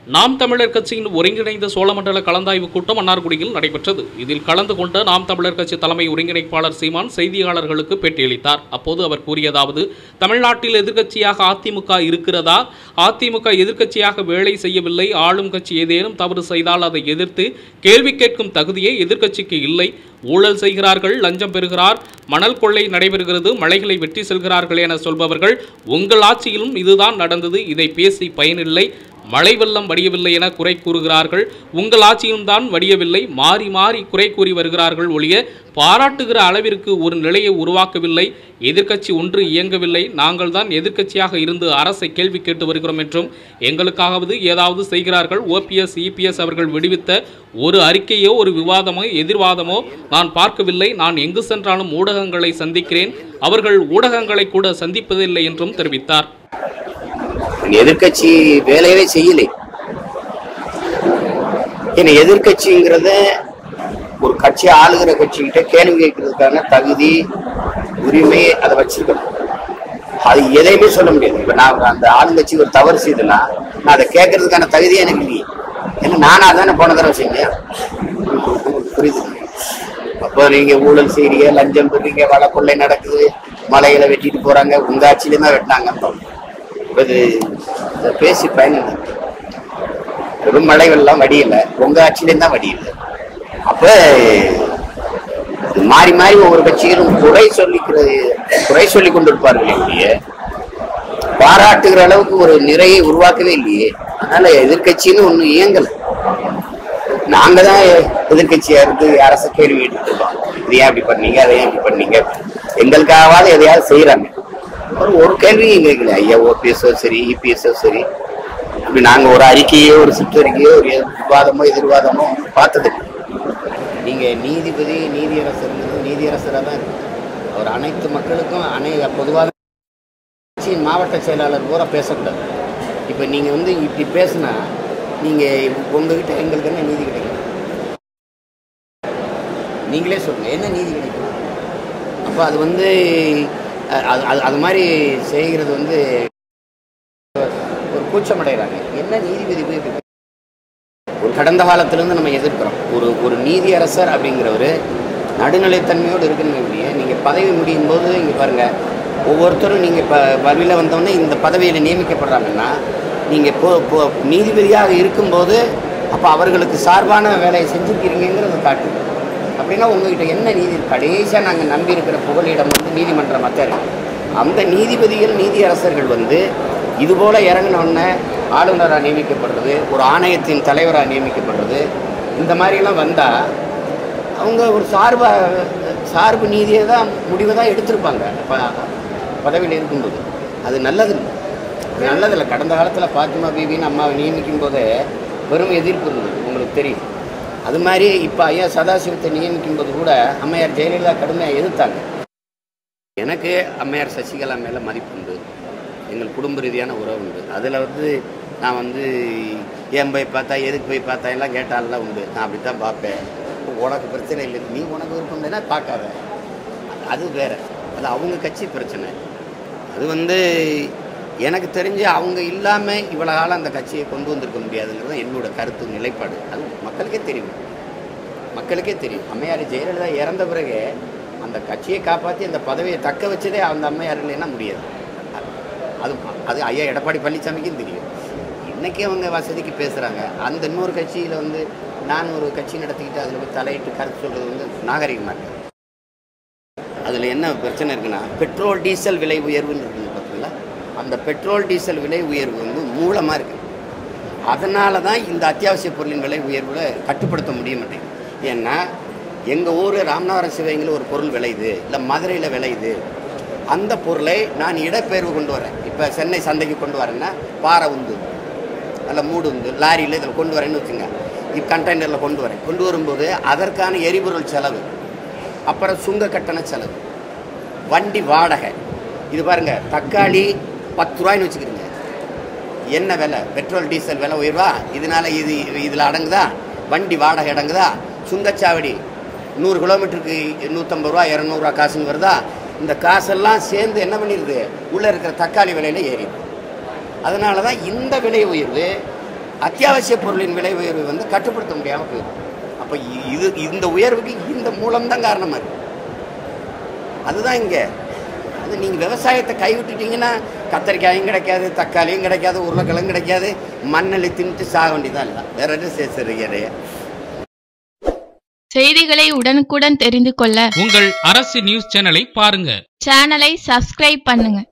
நாம் தமிழர் கட்சியின் ஒருங்கிணைந்த சோழமண்டல கலந்தாய்வு கூட்டம் மன்னார்குடியில் நடைபெற்றது இதில் கலந்து கொண்ட நாம் தமிழர் கட்சி தலைமை ஒருங்கிணைப்பாளர் சீமான் செய்தியாளர்களுக்கு பேட்டியளித்தார் அப்போது அவர் கூறியதாவது தமிழ்நாட்டில் எதிர்க்கட்சியாக அதிமுக இருக்கிறதா அதிமுக எதிர்க்கட்சியாக வேலை செய்யவில்லை ஆளும் கட்சி ஏதேனும் தவறு செய்தால் அதை எதிர்த்து கேள்வி கேட்கும் தகுதியே எதிர்க்கட்சிக்கு இல்லை ஊழல் செய்கிறார்கள் லஞ்சம் பெறுகிறார் மணல் கொள்ளை நடைபெறுகிறது மலைகளை வெட்டி செல்கிறார்கள் என சொல்பவர்கள் உங்கள் ஆட்சியிலும் இதுதான் நடந்தது இதை பேசி பயனில்லை மழை வெள்ளம் வடியவில்லை என குறை கூறுகிறார்கள் உங்கள் ஆட்சியும் தான் வடியவில்லை மாறி மாறி குறை கூறி வருகிறார்கள் ஒழிய பாராட்டுகிற அளவிற்கு ஒரு நிலையை உருவாக்கவில்லை எதிர்க்கட்சி ஒன்று இயங்கவில்லை நாங்கள் தான் எதிர்க்கட்சியாக இருந்து அரசை கேள்வி கேட்டு வருகிறோம் என்றும் எங்களுக்காகவது ஏதாவது செய்கிறார்கள் ஓபிஎஸ் இபிஎஸ் அவர்கள் விடுவித்த ஒரு அறிக்கையோ ஒரு விவாதமோ எதிர்வாதமோ நான் பார்க்கவில்லை நான் எங்கு சென்றாலும் ஊடகங்களை சந்திக்கிறேன் அவர்கள் ஊடகங்களை கூட சந்திப்பதில்லை என்றும் தெரிவித்தார் எதிர்கட்சி வேலையவே செய்யலை ஏன்னா எதிர்கட்சிங்கிறத ஒரு கட்சி ஆளுகிற கட்சிகிட்ட கேள்வி கேட்கறதுக்கான தகுதி உரிமை அதை வச்சிருக்கணும் அது எதையுமே சொல்ல முடியாது இப்ப நான் அந்த ஆளுங்கட்சி ஒரு தவறு செய்தனா நான் அதை கேட்கறதுக்கான தகுதி எனக்கு இல்லையே ஏன்னா நானா தானே போன தடவை செஞ்சேன் புரியுது அப்போ நீங்க ஊழல் செய்றீங்க லஞ்சம் பெறீங்க வள கொள்ளை நடக்குது மலையில வெட்டிட்டு போறாங்க உங்க ஆட்சியில தான் வெட்டினாங்க இப்ப இது இதை பேசி பயனில்லை வெறும் மழை வெள்ளம் வடியல உங்க ஆட்சியிலேயும் தான் வடியல அப்ப இது மாறி மாறி ஒவ்வொரு கட்சியிலும் குறை சொல்லிக்கிறது குறை சொல்லி கொண்டிருப்பார்கள் இல்லையே பாராட்டுகிற அளவுக்கு ஒரு நிறையை உருவாக்கவே இல்லையே அதனால எதிர்கட்சின்னு ஒண்ணு இயங்கல நாங்க தான் எதிர்கட்சியா இருந்து அரசு கேள்வி கேட்டுட்டு இருக்கோம் இது ஏன் இப்படி பண்ணீங்க அதை ஏன் இப்படி பண்ணீங்க எங்களுக்காகவாது எதையாவது செய்யறாங்க ஒரு ஒரு கேள்வியும் கேட்கல ஐயா ஓபிஎஸ்ஓ சரி இபிஎஸ்ஓ சரி இப்படி நாங்க ஒரு அறிக்கையோ ஒரு சுற்றறிக்கையோ ஒரு விவாதமோ எதிர்வாதமோ பார்த்தது இல்ல. நீங்க நீதிபதி நீதியரசர் நீதியரசராக தான் இருக்கு அவர் அனைத்து மக்களுக்கும் அனை பொதுவாக கட்சியின் மாவட்ட செயலாளர் பூரா பேசக்கூடாது இப்போ நீங்கள் வந்து இப்படி பேசுனா நீங்கள் உங்ககிட்ட எங்களுக்கு என்ன நீதி கிடைக்கும் நீங்களே சொல்லுங்கள் என்ன நீதி கிடைக்கும் அப்போ அது வந்து அஹ், அது அது அது மாதிரி செய்கிறது வந்து ஒரு கூச்சமடைகிறாங்க என்ன நீதிபதி போய் இப்படி ஒரு கடந்த காலத்திலேருந்து நம்ம எதிர்க்கிறோம் ஒரு ஒரு நீதியரசர் அப்படிங்கிறவர் நடுநிலைத்தன்மையோடு இருக்கணுமே ஒழிய நீங்கள் பதவி முடியும் போது இங்கே பாருங்கள் ஒவ்வொருத்தரும் நீங்கள் இப்போ வழியில் வந்தோடனே இந்த பதவியில் நியமிக்கப்படுறாங்கன்னா நீங்கள் இப்போ இப்போ நீதிபதியாக இருக்கும்போது அப்போ அவர்களுக்கு சார்பான வேலையை செஞ்சுருக்கிறீங்கிறத காட்டுது அப்படின்னா உங்ககிட்ட என்ன நீதி கடைசியாக நாங்கள் நம்பி இருக்கிற புகலிடம் வந்து நீதிமன்றம் மத்தாரு அந்த நீதிபதிகள் நீதியரசர்கள் வந்து இதுபோல் இறங்கினோடனே ஆளுநராக நியமிக்கப்படுறது ஒரு ஆணையத்தின் தலைவராக நியமிக்கப்படுறது இந்த மாதிரிலாம் வந்தால் அவங்க ஒரு சார்பா சார்பு நீதியை தான் முடிவை தான் எடுத்திருப்பாங்க ப- பதவியில் இருக்கும்போது அது நல்லது இல்லை அது நல்லதில்லை கடந்த காலத்தில் பாத்திமா பீபின்னு அம்மாவை நியமிக்கும் போதே வெறும் எதிர்ப்பு இருந்தது உங்களுக்கு தெரியும் அது மாதிரி இப்போ ஐயா சதாசிவத்தை நியமிக்கும் போது கூட அம்மையார் ஜெயலலிதா கடுமையாக எதிர்த்தாங்க எனக்கு அம்மையார் சசிகலா மேலே மதிப்பு உண்டு எங்கள் குடும்ப ரீதியான உறவு உண்டு அதில் வந்து நான் வந்து ஏன் போய் பார்த்தா எதுக்கு போய் பார்த்தா எல்லாம் கேட்டாலாம் உண்டு நான் அப்படி தான் பார்ப்பேன் உனக்கு பிரச்சனை இல்லை நீ உனக்கு விருப்பம் இல்லைன்னா பார்க்காத அது வேற அது அவங்க கட்சி பிரச்சனை அது வந்து எனக்கு தெரிஞ்சு அவங்க இல்லாமல் இவ்வளோ காலம் அந்த கட்சியை கொண்டு வந்திருக்க முடியாதுங்கிறது தான் என்னோட கருத்து நிலைப்பாடு அது மக்களுக்கே தெரியும் மக்களுக்கே தெரியும் அம்மையார் ஜெயலலிதா இறந்த பிறகு அந்த கட்சியை காப்பாற்றி அந்த பதவியை தக்க வச்சதே அந்த அம்மையார் இல்லைன்னா முடியாது அது அது ஐயா எடப்பாடி பழனிசாமிக்கும் தெரியும் இன்னைக்கு அவங்க வசதிக்கு பேசுகிறாங்க அந்த இன்னொரு கட்சியில் வந்து நான் ஒரு கட்சி நடத்திக்கிட்டு அதில் போய் தலையிட்டு கருத்து சொல்கிறது வந்து நாகரிகமாக இருக்கு அதில் என்ன பிரச்சனை இருக்குன்னா பெட்ரோல் டீசல் விலை உயர்வுன்னு இருக்குங்க பார்த்தீங்களா அந்த பெட்ரோல் டீசல் விலை உயர்வு வந்து மூலமாக இருக்குது அதனால தான் இந்த அத்தியாவசிய பொருளின் விலை உயர்வில் கட்டுப்படுத்த முடிய மாட்டேங்குது ஏன்னா எங்கள் ஊர் ராமநாதபுரம் சிவகங்கையில் ஒரு பொருள் விளையுது இல்லை மதுரையில் விளையுது அந்த பொருளை நான் இடப்பெயர்வு கொண்டு வரேன் இப்போ சென்னை சந்தைக்கு கொண்டு வரேன்னா பாறை உந்து நல்ல மூடு உந்து லாரியில் இதில் கொண்டு வரேன்னு வச்சுங்க இப்போ கண்டெய்னரில் கொண்டு வரேன் கொண்டு வரும்போது அதற்கான எரிபொருள் செலவு அப்புறம் சுங்க கட்டண செலவு வண்டி வாடகை இது பாருங்க தக்காளி பத்து ரூபாய்னு வச்சுக்கிறீங்க என்ன விலை பெட்ரோல் டீசல் விலை உயர்வா இதனால இது இதில் அடங்குதா வண்டி வாடகை அடங்குதா சுங்கச்சாவடி நூறு கிலோமீட்டருக்கு நூற்றம்பது ரூபா இரநூறுவா காசுன்னு வருதா இந்த காசெல்லாம் சேர்ந்து என்ன பண்ணிடுது உள்ளே இருக்கிற தக்காளி விலையில ஏறிடுது அதனால தான் இந்த விலை உயர்வு அத்தியாவசிய பொருளின் விலை உயர்வு வந்து கட்டுப்படுத்த முடியாமல் போயிடும் அப்போ இது இந்த உயர்வுக்கு இந்த மூலம்தான் காரணமாக இருக்கு அதுதான் இங்கே அது நீங்கள் விவசாயத்தை கைவிட்டுட்டீங்கன்னா கத்தரிக்காயும் கிடைக்காது தக்காளியும் கிடைக்காது உருளைக்கிழங்கும் கிடைக்காது மண்ணெளி தின்ட்டு சாக வேண்டியதான் இல்லை வேற என்ன சேர்த்துறீங்க செய்திகளை உடனுக்குடன் தெரிந்து கொள்ள உங்கள் அரசு நியூஸ் சேனலை பாருங்க சேனலை சப்ஸ்கிரைப் பண்ணுங்க